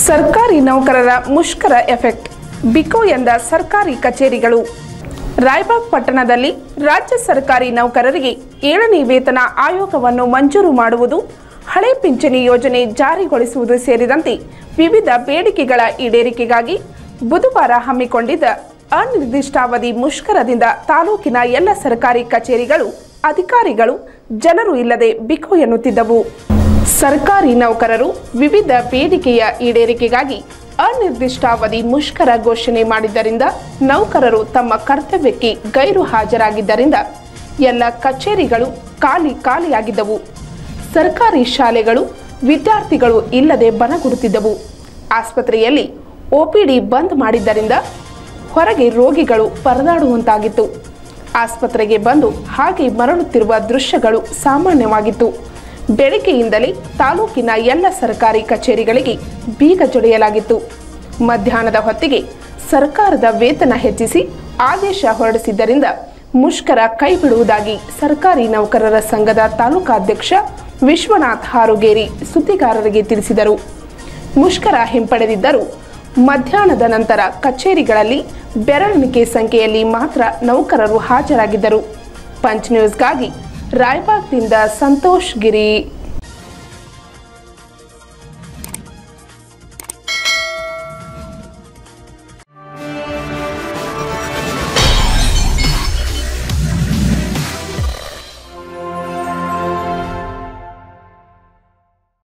ಸರ್ಕಾರಿ ನೌಕರರ ಮುಷ್ಕರ ಎಫೆಕ್ಟ್ ಬಿಕೋ ಎಂದ ಸರ್ಕಾರಿ ಕಚೇರಿಗಳು ರಾಯಬಾಗ್ ಪಟ್ಟಣದಲ್ಲಿ ರಾಜ್ಯ ಸರ್ಕಾರಿ ನೌಕರರಿಗೆ ಏಳನೇ ವೇತನ ಆಯೋಗವನ್ನು ಮಂಜೂರು ಮಾಡುವುದು ಹಳೆ ಪಿಂಚಣಿ ಯೋಜನೆ ಜಾರಿಗೊಳಿಸುವುದು ಸೇರಿದಂತೆ ವಿವಿಧ ಬೇಡಿಕೆಗಳ ಈಡೇರಿಕೆಗಾಗಿ ಬುಧವಾರ ಹಮ್ಮಿಕೊಂಡಿದ್ದ ಅನಿರ್ದಿಷ್ಟಾವಧಿ ಮುಷ್ಕರದಿಂದ ತಾಲೂಕಿನ ಎಲ್ಲ ಸರ್ಕಾರಿ ಕಚೇರಿಗಳು ಅಧಿಕಾರಿಗಳು ಜನರು ಇಲ್ಲದೆ ಬಿಕೋ ಎನ್ನುತ್ತಿದ್ದವು ಸರ್ಕಾರಿ ನೌಕರರು ವಿವಿಧ ಬೇಡಿಕೆಯ ಈಡೇರಿಕೆಗಾಗಿ ಅನಿರ್ದಿಷ್ಟಾವಧಿ ಮುಷ್ಕರ ಘೋಷಣೆ ಮಾಡಿದ್ದರಿಂದ ನೌಕರರು ತಮ್ಮ ಕರ್ತವ್ಯಕ್ಕೆ ಗೈರು ಹಾಜರಾಗಿದ್ದರಿಂದ ಎಲ್ಲ ಕಚೇರಿಗಳು ಖಾಲಿ ಖಾಲಿಯಾಗಿದ್ದವು ಸರ್ಕಾರಿ ಶಾಲೆಗಳು ವಿದ್ಯಾರ್ಥಿಗಳು ಇಲ್ಲದೆ ಬನಗುಡುತ್ತಿದ್ದವು ಆಸ್ಪತ್ರೆಯಲ್ಲಿ ಒಪಿಡಿ ಬಂದ್ ಮಾಡಿದ್ದರಿಂದ ಹೊರಗೆ ರೋಗಿಗಳು ಪರದಾಡುವಂತಾಗಿತ್ತು ಆಸ್ಪತ್ರೆಗೆ ಬಂದು ಹಾಗೆ ಮರಳುತ್ತಿರುವ ದೃಶ್ಯಗಳು ಸಾಮಾನ್ಯವಾಗಿತ್ತು ಬೆಳಗ್ಗೆಯಿಂದಲೇ ತಾಲೂಕಿನ ಎಲ್ಲ ಸರ್ಕಾರಿ ಕಚೇರಿಗಳಿಗೆ ಬೀಗ ಜೊಡೆಯಲಾಗಿತ್ತು ಮಧ್ಯಾಹ್ನದ ಹೊತ್ತಿಗೆ ಸರ್ಕಾರದ ವೇತನ ಹೆಚ್ಚಿಸಿ ಆದೇಶ ಹೊರಡಿಸಿದ್ದರಿಂದ ಮುಷ್ಕರ ಕೈಬಿಡುವುದಾಗಿ ಸರ್ಕಾರಿ ನೌಕರರ ಸಂಘದ ತಾಲೂಕಾಧ್ಯಕ್ಷ ವಿಶ್ವನಾಥ್ ಹಾರುಗೇರಿ ಸುದ್ದಿಗಾರರಿಗೆ ತಿಳಿಸಿದರು ಮುಷ್ಕರ ಹಿಂಪಡೆದಿದ್ದರೂ ಮಧ್ಯಾಹ್ನದ ನಂತರ ಕಚೇರಿಗಳಲ್ಲಿ ಬೆರಳಿಕೆ ಸಂಖ್ಯೆಯಲ್ಲಿ ಮಾತ್ರ ನೌಕರರು ಹಾಜರಾಗಿದ್ದರು ಪಂಚ್ ನ್ಯೂಸ್ಗಾಗಿ ರಾಯಬಾಗ್ದಿಂದ ಸಂತೋಷ್ ಗಿರಿ